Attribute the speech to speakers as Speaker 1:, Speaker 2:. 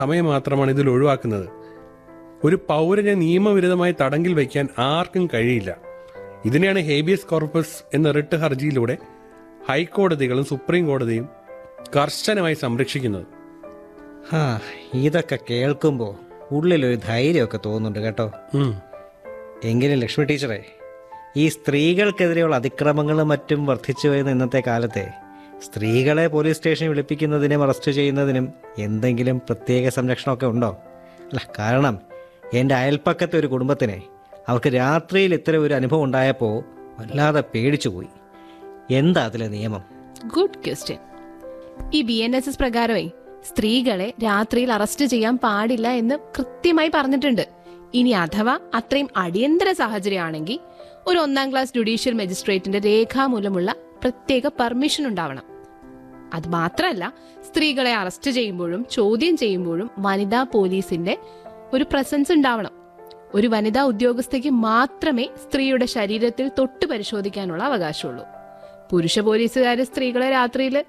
Speaker 1: സമയം മാത്രമാണ് ഇതിൽ ഒഴിവാക്കുന്നത് ഒരു പൗരനെ നിയമവിരുദ്ധമായി തടങ്കിൽ വയ്ക്കാൻ ആർക്കും കഴിയില്ല ഇതിനെയാണ് ഹേബിയസ് കോർപ്പസ് എന്ന റിട്ട് ഹർജിയിലൂടെ ഹൈക്കോടതികളും സുപ്രീം കോടതിയും കർശനമായി സംരക്ഷിക്കുന്നത്
Speaker 2: ഹാ ഇതൊക്കെ കേൾക്കുമ്പോൾ ഉള്ളിലൊരു ധൈര്യമൊക്കെ തോന്നുന്നുണ്ട് കേട്ടോ
Speaker 1: ഉം.
Speaker 2: എങ്കിലും ലക്ഷ്മി ടീച്ചറെ ഈ സ്ത്രീകൾക്കെതിരെയുള്ള അതിക്രമങ്ങളും മറ്റും വർദ്ധിച്ചു വരുന്ന ഇന്നത്തെ കാലത്തെ സ്ത്രീകളെ പോലീസ് സ്റ്റേഷനിൽ വിളിപ്പിക്കുന്നതിനും അറസ്റ്റ് ചെയ്യുന്നതിനും എന്തെങ്കിലും പ്രത്യേക സംരക്ഷണമൊക്കെ ഉണ്ടോ അല്ല കാരണം എൻ്റെ അയൽപ്പക്കത്തെ ഒരു കുടുംബത്തിനെ അവർക്ക് രാത്രിയിൽ ഇത്തരം ഒരു അനുഭവം ഉണ്ടായപ്പോൾ വല്ലാതെ പേടിച്ചുപോയി എന്താ അതിലെ നിയമം
Speaker 3: ഗുഡ് ക്വസ്റ്റ്യൻ ഈ ബി എൻ എസ് എസ് പ്രകാരമേ സ്ത്രീകളെ രാത്രിയിൽ അറസ്റ്റ് ചെയ്യാൻ പാടില്ല എന്ന് കൃത്യമായി പറഞ്ഞിട്ടുണ്ട് ഇനി അഥവാ അത്രയും അടിയന്തര സാഹചര്യമാണെങ്കിൽ ഒരു ഒന്നാം ക്ലാസ് ജുഡീഷ്യൽ മജിസ്ട്രേറ്റിന്റെ രേഖാമൂലമുള്ള പ്രത്യേക പെർമിഷൻ ഉണ്ടാവണം അത് മാത്രമല്ല സ്ത്രീകളെ അറസ്റ്റ് ചെയ്യുമ്പോഴും ചോദ്യം ചെയ്യുമ്പോഴും വനിതാ പോലീസിന്റെ ഒരു പ്രസൻസ് ഉണ്ടാവണം ഒരു വനിതാ ഉദ്യോഗസ്ഥയ്ക്ക് മാത്രമേ സ്ത്രീയുടെ ശരീരത്തിൽ തൊട്ട് പരിശോധിക്കാനുള്ള അവകാശമുള്ളൂ പുരുഷ പോലീസുകാർ സ്ത്രീകളെ രാത്രിയിൽ